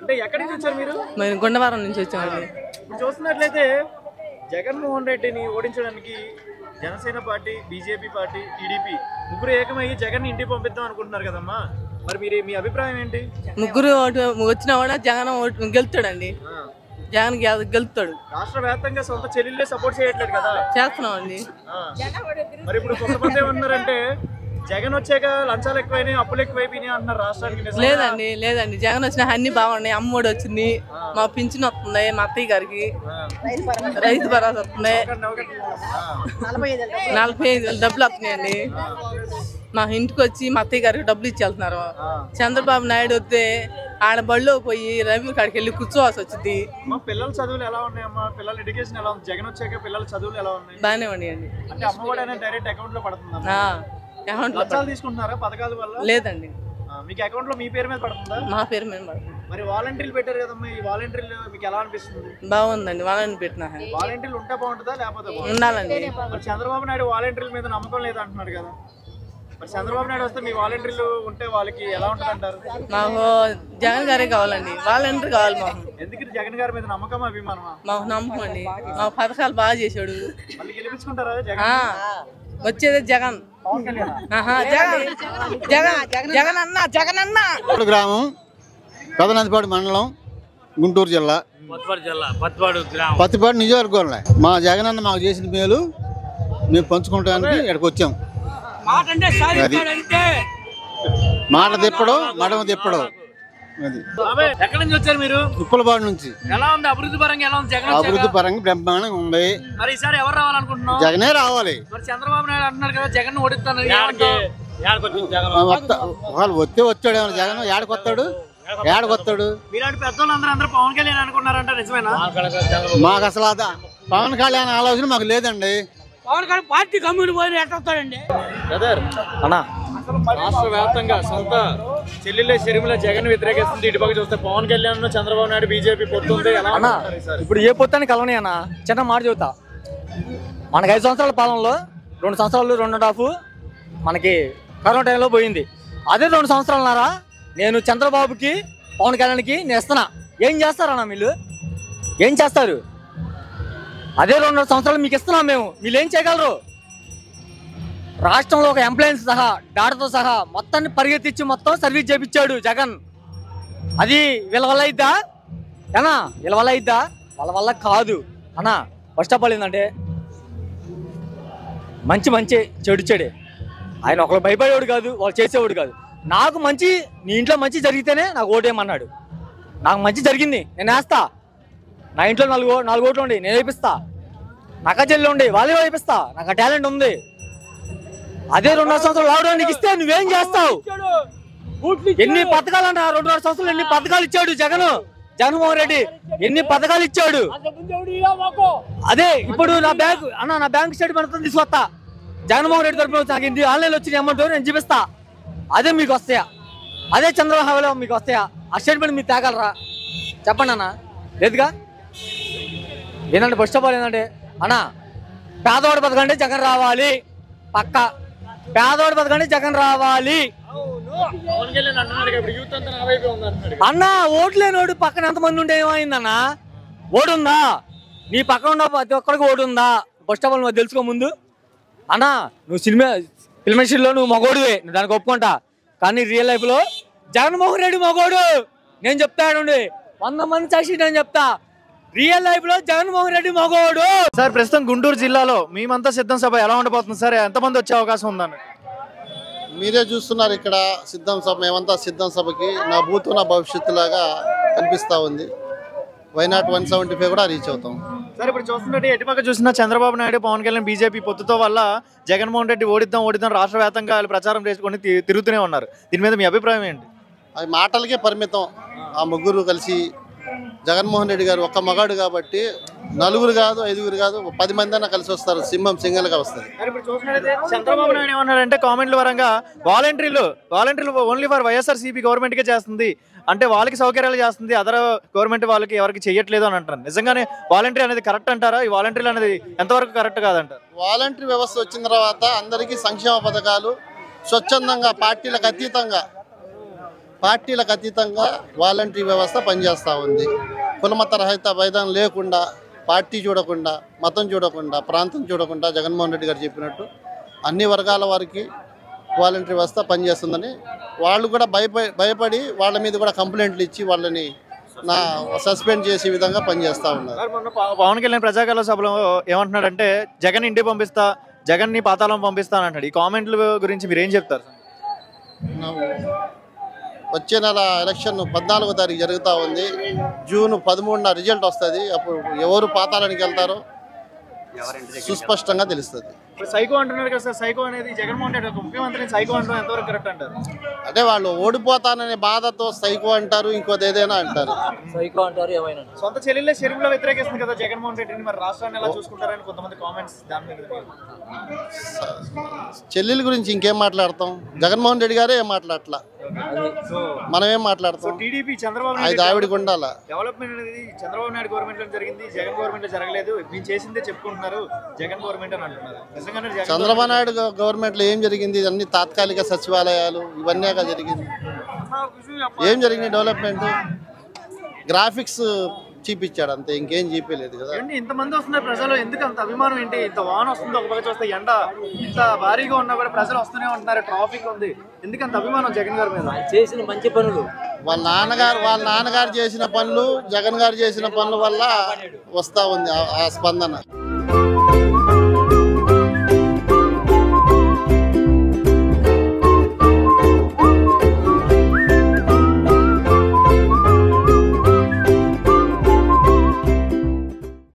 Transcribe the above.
అంటే ఎక్కడి నుంచి వచ్చారు మీరు మేము గుండవరం నుంచి వచ్చామండి ఇప్పుడు చూస్తున్నట్లయితే జగన్మోహన్ రెడ్డిని ఓడించడానికి Janasena party BJP party TDP ముగ్గురు ఏకమయ్యి జగన్ ఇంటికి పంపిద్దాం అనుకుంటున్నారు కదమ్మా మరి మీరు మీ అభిప్రాయం ఏంటి ముగ్గురు ఓటు వచ్చినా కూడా జగన్ ఓటు గెలుతాడండి ఆ, జగన్ గె- గెలుతాడు రాష్ట్ర వ్యాప్తంగా సొంత చెల్లెళ్ళే సపోర్ట్ చేయట్లేదు కదా చేస్తున్నామండి ఆ. మరి ఇప్పుడు కొంతమంది ఏమన్నారంటే జగన్ వచ్చాక లంచాలు ఎక్కువైనాయి అప్పులు ఎక్కువైపోయినాయి అంటున్నారు రాష్ట్రానికి నిజమేనా? లేదండి లేదండి జగన్ వచ్చిన అన్ని బాగున్నాయి అమ్మఒడి వచ్చింది మా పింఛన్ వస్తుంది మా అత్తయ్య గారికి ఆ. రైతు భరోసా వస్తుంది ఒకటి, ఒకటి. ఆ. నలభై ఐదు వేలు డబ్బులు వస్తున్నాయండి మా ఇంటికి వచ్చి మా అత్తయ్య గారికి డబ్బులు ఇచ్చి వెళ్తున్నారు ఆ. చంద్రబాబు నాయుడు వస్తే ఆడ బడిలో పోయి రవి కాడికి వెళ్ళి కూర్చోవాల్సి వచ్చింది మా పిల్లల చదువులు ఎలా ఉన్నాయమ్మా పిల్లల ఎడ్యుకేషన్ ఎలా ఉంది జగన్ వచ్చాక పిల్లల చదువులు ఎలా ఉన్నాయి బాగానే ఉన్నాయండి అంటే అమ్మఒడి అనేది డైరెక్ట్ అకౌంట్ లో పడుతుందా ఆ, అకౌంట్లో లంచాలు తీసుకుంటున్నారా పథకాల వల్ల లేదండి ఆ, మీకు అకౌంట్ లో మీ పేరు మీద పడుతుందా మా పేరు మీద పడుతుంది. మరి వాలంటీర్లు పెట్టారు కదమ్మా ఈ వాలంటీర్లు మీకు ఎలా అనిపిస్తుంది బాగుందండి వాళ్ళని పెట్టిన వాలంటీర్లు ఉంటే బాగుంటుందా లేకపోతే బాగుంటుందా? ఉండాలండి మరి చంద్రబాబు నాయుడు వాలంటీర్ల మీద నమ్మకం లేదు అంటున్నాడు కదా మరి చంద్రబాబు నాయుడు వస్తే మీ వాలంటీర్లు ఉంటే వాళ్ళకి ఎలా ఉంటుంది అంటారు మాకు జగన్ గారే కావాలండి వాళ్ళందరూ కావాలి మాకు ఎందుకు ఇది జగన్ గారి మీద నమ్మకం అభిమానమా మాకు నమ్మకం అండి మా పథకాలు బాగా చేశాడు మళ్ళీ గెలిపించుకుంటారా జగన్ ఆ, వచ్చేది జగన్ పవన్ కళ్యాణ్ ఆహా, జగన్ జగన్ జగన్ అన్న జగన్ అన్న పత్తిపాడు గ్రామం పెదనందిపాడు మండలం గుంటూరు జిల్లా పత్తిపాడు జిల్లా పత్తిపాడు గ్రామం పత్తిపాడు నియోజకవర్గంలో మా జగనన్న మాకు చేసిన మేలు మేము పంచుకోవడానికి ఇక్కడికి వచ్చాం మాట అంటే అది మాట తిప్పడం మడమ తిప్పడం అది బాబాయ్ ఎక్కడి నుంచి వచ్చారు మీరు ఉప్పలపాడు నుంచి ఎలా ఉంది అభివృద్ధి పరంగా ఎలా ఉంది జగన్ వచ్చాక? అభివృద్ధి పరంగా బ్రహ్మాండంగా ఉంది మరి ఈసారి ఎవరు రావాలనుకుంటున్నాం జగనే రావాలి మరి చంద్రబాబు నాయుడు అంటున్నారు కదా జగన్ ఓడిస్తాను ఏమంటావ్? ఆ వత్త- వాళ్ళు వస్తే వచ్చాడు ఏమన్నా జగన్ ఏడకి వస్తాడు ఏడకి వస్తాడు మీలాంటి పెద్దోళ్ళు అందరూ అందరూ పవన్ కళ్యాణ్ అనుకున్నారంట నిజమేనా మాకు అసలు అదా పవన్ కళ్యాణ్ ఆలోచన మాకు లేదండి పవన్ కళ్యాణ్ పార్టీ కమ్యూని పోయి ఎట్టొస్తాడండి అన్నా రాష్ట్ర వ్యాప్తంగా సొంత చెల్లెళ్ళ షర్మిల జగన్ వ్యతిరేకిస్తుంది ఇటుపక్క చూస్తే పవన్ కళ్యాణ్ చంద్రబాబు నాయుడు బీజేపీ పొత్తుంది ఎలా అన్నా అనుకుంటున్నారు ఈసారి? ఇప్పుడు ఏ పొత్తాన్ని కలవని అన్న చిన్న మాట చెబుతా మనకి ఐదు సంవత్సరాల పాలనలో రెండు సంవత్సరాలు రెండు అండ్ హాఫ్ మనకి కరోనా టైంలో పోయింది అదే రెండు సంవత్సరాలన్నారా నేను చంద్రబాబుకి పవన్ కళ్యాణ్కి నేను ఇస్తున్నా ఏం చేస్తారన్నా వీళ్ళు ఏం చేస్తారు అదే రెండు సంవత్సరాలు మీకు ఇస్తున్నాం మేము వీళ్ళు ఏం చేయగలరు రాష్ట్రంలో ఒక ఎంప్లాయన్స్ సహా డాటాతో సహా మొత్తాన్ని పరిగెత్తించి మొత్తం సర్వీస్ చేపించాడు జగన్ అది వీళ్ళ వల్ల అయిద్దా ఏనా వీళ్ళ వల్ల అయిద్దా వాళ్ళ వల్ల కాదు అన్నా ఫస్ట్ ఆఫ్ ఆల్ ఏంటంటే మంచి మంచి చెడు చెడే ఆయన ఒకళ్ళు భయపడేవాడు కాదు వాళ్ళు చేసేవాడు కాదు నాకు మంచి నీ ఇంట్లో మంచి జరిగితేనే నాకు ఓటేయమన్నాడు నాకు మంచి జరిగింది నేను వేస్తా నా ఇంట్లో నాలుగు ఓ- నాలుగు ఓట్లు ఉండి నేను వేపిస్తా నాకు చెల్లి ఉండి వాళ్ళే వేపిస్తా నాకు టాలెంట్ ఉంది అదే రెండున్నర సంవత్సరాలు లాక్డౌన్ నీకు ఇస్తే నువ్వేం చేస్తావు ఎన్ని పథకాలు అన్న రెండున్నర సంవత్సరాలు ఎన్ని పథకాలు ఇచ్చాడు జగన్ జగన్మోహన్ రెడ్డి ఎన్ని పథకాలు ఇచ్చాడు అదే ఇప్పుడు నా బ్యాంక్ అన్న నా బ్యాంక్ స్టేట్మెంట్ అంతా తీసుకొస్తా జగన్మోహన్ రెడ్డి తరపున నాకు ఇంటి ఆన్లైన్ వచ్చిన అమౌంట్ నేను చూపిస్తా అదే మీకు వస్తాయా అదే చంద్రబాబు మీకు వస్తాయా ఆ స్టేట్మెంట్ మీరు తేగలరా చెప్పండి అన్న లేదుగా ఏంటంటే ఫస్ట్ ఆఫ్ ఆల్ ఏంటంటే అన్న పేదవాడి బతకండి జగన్ రావాలి పక్క పేదవాడి బతకండి జగన్ రావాలి పవన్ కళ్యాణ్ అంటున్నాడు కదా, ఇప్పుడు యూత్ అంతా నా వైపే ఉంది అంటున్నాడు కదా. అన్న ఓట్లేనోడు పక్కన ఎంతమంది ఉంటే ఏమైందన్నా ఓడుందా నీ పక్కన ఉన్న ప్రతి ఒక్కరికి ఓటు ఉందా ఫస్ట్ ఆఫ్ ఆల్ నువ్వు తెలుసుకో ముందు అన్నా నువ్వు సినిమా ఫిల్మ్ ఇండస్ట్రీలో నువ్వు మగోడువే నువ్వు దానికి ఒప్పుకుంటా కానీ రియల్ లైఫ్లో జగన్మోహన్ రెడ్డి మగోడు నేను చెప్తాడు వంద మంది సాక్షి నేను చెప్తా రియల్ లైఫ్లో జగన్మోహన్ రెడ్డి మగోడు సార్ ప్రస్తుతం గుంటూరు జిల్లాలో మేమంతా సిద్ధం సభ ఎలా ఉండబోతుంది సార్ ఎంతమంది వచ్చే అవకాశం ఉందని మీరే చూస్తున్నారు ఇక్కడ సిద్ధం సభ మేమంతా సిద్ధం సభకి నా భూతో నా భవిష్యత్తు లాగా కనిపిస్తూ ఉంది వైనాట్ వన్ సెవెంటీ ఫైవ్ కూడా రీచ్ అవుతాం సార్ ఇప్పుడు చూస్తున్నట్టు ఎటుపక్క చూసినా చంద్రబాబు నాయుడు పవన్ కళ్యాణ్ బీజేపీ పొత్తుతో వల్ల జగన్మోహన్ రెడ్డి ఓడిద్దాం ఓడిద్దాం రాష్ట్ర వ్యాప్తంగా వాళ్ళు ప్రచారం చేసుకొని తి- తిరుగుతూనే ఉన్నారు దీని మీద మీ అభిప్రాయం ఏంటి అవి మాటలకే పరిమితం ఆ ముగ్గురు కలిసి జగన్మోహన్ రెడ్డి గారు ఒక్క మగాడు కాబట్టి నలుగురు కాదు ఐదుగురు కాదు ఒక పది మంది అయినా కలిసి వస్తారు సింహం సింగల్గా వస్తుంది మరి ఇప్పుడు చూసినట్లయితే చంద్రబాబు నాయుడు ఏమన్నాడంటే కామెంట్ల పరంగా వాలంటీర్లు వాలంటీర్లు ఓన్లీ ఫర్ వైఎస్ఆర్సీపీ గవర్నమెంట్ కే చేస్తుంది అంటే వాళ్ళకి సౌకర్యాలు చేస్తుంది అదర్ గవర్నమెంట్ వాళ్ళకి ఎవరికి చేయట్లేదు అని అంటారు నిజంగానే వాలంటీర్ అనేది కరెక్ట్ అంటారా ఈ వాలంటీర్లు అనేది ఎంతవరకు కరెక్ట్ కాదంటారు వాలంటరీ వ్యవస్థ వచ్చిన తర్వాత అందరికీ సంక్షేమ పథకాలు స్వచ్ఛందంగా పార్టీలకు అతీతంగా పార్టీలకు అతీతంగా వాలంటరీ వ్యవస్థ పనిచేస్తూ ఉంది కులమత రహిత భేదం లేకుండా పార్టీ చూడకుండా మతం చూడకుండా ప్రాంతం చూడకుండా జగన్మోహన్ రెడ్డి గారు చెప్పినట్టు అన్ని వర్గాల వారికి వాలంటరీ వ్యవస్థ పనిచేస్తుందని వాళ్ళు కూడా భయపడి భయపడి వాళ్ళ మీద కూడా కంప్లైంట్లు ఇచ్చి వాళ్ళని నా సస్పెండ్ చేసే విధంగా పనిచేస్తూ ఉన్నారు సార్ మొన్న ప- పవన్ కళ్యాణ్ ప్రజాకాల సభలో ఏమంటున్నాడంటే జగన్ ఇంటికి పంపిస్తా జగన్ ని పాతాళం పంపిస్తా అని అంటాడు ఈ కామెంట్ల గురించి మీరు ఏం చెప్తారు వచ్చే నెల ఎలక్షన్ పద్నాలుగో తారీఖు జరుగుతూ ఉంది జూన్ పదమూడున రిజల్ట్ వస్తుంది అప్పుడు ఎవరు పాతాళానికి వెళ్తారో సుస్పష్టంగా తెలుస్తుంది ఇప్పుడు సైకో అంటున్నారు కదా సార్ సైకో అనేది జగన్మోహన్ రెడ్డి ఒక ముఖ్యమంత్రిని సైకో అంటారు ఎంతవరకు కరెక్ట్ అంటారు అంటే వాళ్ళు ఓడిపోతాననే బాధతో సైకో అంటారు ఇంకోటి ఏదైనా అంటారు సైకో అంటారు ఏమైనా సొంత చెల్లెళ్ళే షెరీఫ్లో వ్యతిరేకిస్తుంది కదా జగన్మోహన్ రెడ్డిని మరి రాష్ట్రాన్ని ఎలా చూసుకుంటారని కొంతమంది కామెంట్స్ దాని మీద చెల్లెల గురించి ఇంకేం మాట్లాడతాం జగన్మోహన్ రెడ్డి గారే ఏం మాట్లాడట్లా సో మనం ఏం మాట్లాడతాం టీడీపీ చంద్రబాబు అది నాయుడు ఆవిడకి ఉండాలా డెవలప్మెంట్ అనేది చంద్రబాబు నాయుడు గవర్నమెంట్ లో జరిగింది జగన్ గవర్నమెంట్ లో జరగలేదు మేము చేసిందే చెప్పుకుంటున్నారు జగన్ గవర్నమెంట్ అని అంటున్నారు నిజంగానే జగన్ చంద్రబాబు నాయుడు గవ- గవర్నమెంట్లో ఏం జరిగింది ఇవన్నీ తాత్కాలిక సచివాలయాలు ఇవన్నీగా జరిగింది ఏం జరిగింది డెవలప్మెంట్ గ్రాఫిక్స్ చూపించాడు అంతే ఇంకేం చూపించలేదు కదా ఏంటి ఇంతమంది వస్తున్నారు ప్రజలు ఎందుకు అంత అభిమానం ఏంటి ఇంత వాన వస్తుంది ఒక పక్క చూస్తే ఎండ ఇంత భారీగా ఉన్నా కూడా ప్రజలు వస్తూనే ఉంటున్నారు ట్రాఫిక్ ఉంది ఎందుకు అంత అభిమానం జగన్ గారి మీద చేసిన మంచి పనులు వాళ్ళ నాన్నగారు వాళ్ళ నాన్నగారు చేసిన పనులు జగన్ గారు చేసిన పనుల వల్ల వస్తా ఉంది ఆ- ఆ స్పందన